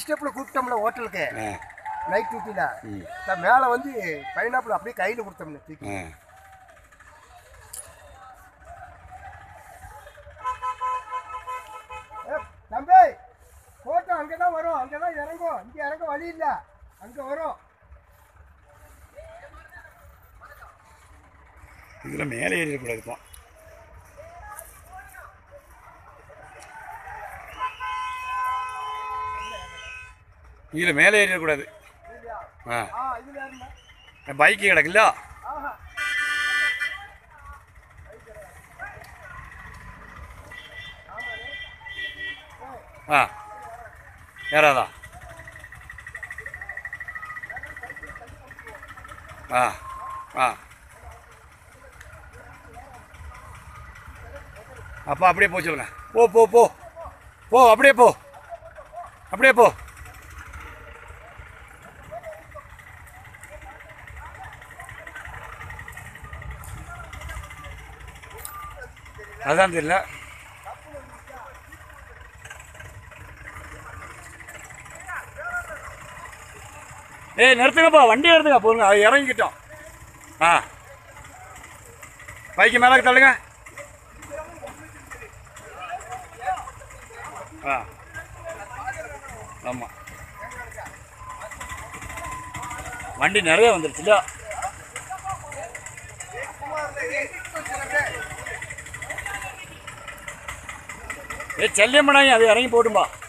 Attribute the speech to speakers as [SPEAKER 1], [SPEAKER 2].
[SPEAKER 1] ஸ்டெப்பில் கூப்பிட்டோம்ல ஹோட்டலுக்கு
[SPEAKER 2] ஆ
[SPEAKER 1] நைட் டியூட்டியில் மேலே வந்து பைனாப்பிள் அப்படியே கையில் கொடுத்தோம்ல தூக்கி
[SPEAKER 2] ஆ
[SPEAKER 1] ஏ, தம்பி போட்டோ அங்கே தான் வரும் அங்கே தான் இறங்கும் இங்கே இறங்க வழி இல்லை அங்கே வரும்
[SPEAKER 2] இதில் மேலே ஏறிடக்கூடாது இப்போ இதில் மேலே ஏறிடக்கூடாது ஆ
[SPEAKER 1] ஆ இதில் ஏறுங்க
[SPEAKER 2] பைக்கு கிடக்குல்ல
[SPEAKER 1] ஆஹா
[SPEAKER 2] ஆ ஏறாதா ஆ ஆ அப்போ அப்படியே போ சொல்லுங்க போ போ போ போ அப்படியே போ அப்படியே போ அதான் தெரியல ஏய் நிறுத்துங்கப்பா வண்டி எடுத்துங்க போங்க அது இறங்கிக்கிட்டோம் ஆ பைக்கு மேலே தள்ளுங்க ஆ ஆமாம் வண்டி நிறைய வந்துருச்சுல ஏ செல்லியம்மனாங்க அது இறங்கி போட்டும்பா